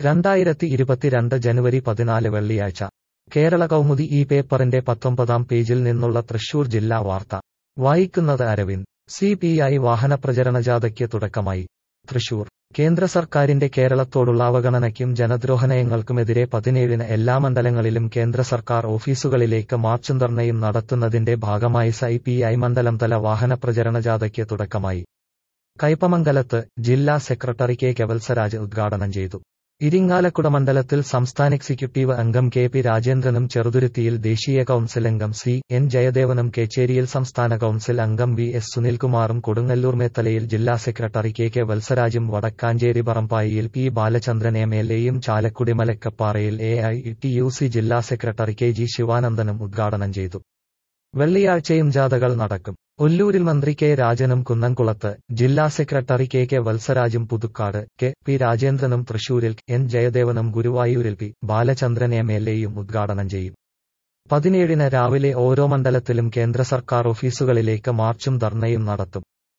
രണ്ടായിരത്തി ഇരുപത്തിരണ്ട് ജനുവരി പതിനാല് വെള്ളിയാഴ്ച കേരള കൗമുദി ഈ പേപ്പറിന്റെ പത്തൊമ്പതാം പേജിൽ നിന്നുള്ള തൃശൂർ ജില്ലാ വാർത്ത വായിക്കുന്നത് അരവിന്ദ് സി പി ഐ വാഹനപ്രചരണ ജാഥയ്ക്ക് തുടക്കമായി തൃശൂർ കേന്ദ്ര സർക്കാരിന്റെ കേരളത്തോടുള്ള അവഗണനയ്ക്കും ജനദ്രോഹനയങ്ങൾക്കുമെതിരെ പതിനേഴിന് എല്ലാ മണ്ഡലങ്ങളിലും കേന്ദ്ര സർക്കാർ ഓഫീസുകളിലേക്ക് മാർച്ചും ധർണയും നടത്തുന്നതിന്റെ ഭാഗമായി സി പി ഐ മണ്ഡലം തല വാഹനപ്രചരണ ജാഥയ്ക്ക് തുടക്കമായി കയ്പമംഗലത്ത് ജില്ലാ സെക്രട്ടറി കെ കെവത്സരാജ് ഉദ്ഘാടനം ചെയ്തു ഇരിങ്ങാലക്കുട മണ്ഡലത്തിൽ സംസ്ഥാന എക്സിക്യൂട്ടീവ് അംഗം കെ പി രാജേന്ദ്രനും ചെറുതുരുത്തിയിൽ ദേശീയ കൌൺസിൽ അംഗം സി എൻ ജയദേവനും കേച്ചേരിയിൽ സംസ്ഥാന കൌൺസിൽ അംഗം വി എസ് സുനിൽകുമാറും കൊടുങ്ങല്ലൂർ മേത്തലയിൽ ജില്ലാ സെക്രട്ടറി കെ കെ വത്സരാജും വടക്കാഞ്ചേരി പറമ്പായിയിൽ പി ബാലചന്ദ്രൻ എം എൽ എയും ചാലക്കുടി മലക്കപ്പാറയിൽ A I T U C ജില്ലാ സെക്രട്ടറി കെ ജി ശിവാനന്ദനും ഉദ്ഘാടനം ചെയ്തു വെള്ളിയാഴ്ചയും ജാഥകൾ നടക്കും ഒല്ലൂരിൽ മന്ത്രി കെ രാജനും കുന്നംകുളത്ത് ജില്ലാ സെക്രട്ടറി കെ കെ വത്സരാജും പുതുക്കാട് കെ പി രാജേന്ദ്രനും തൃശൂരിൽ എൻ ജയദേവനും ഗുരുവായൂരിൽ പി ബാലചന്ദ്രൻ എം എൽ എയും ഉദ്ഘാടനം ചെയ്യും പതിനേഴിന് രാവിലെ ഓരോ മണ്ഡലത്തിലും കേന്ദ്ര സർക്കാർ ഓഫീസുകളിലേക്ക് മാർച്ചും ധർണയും നടത്തും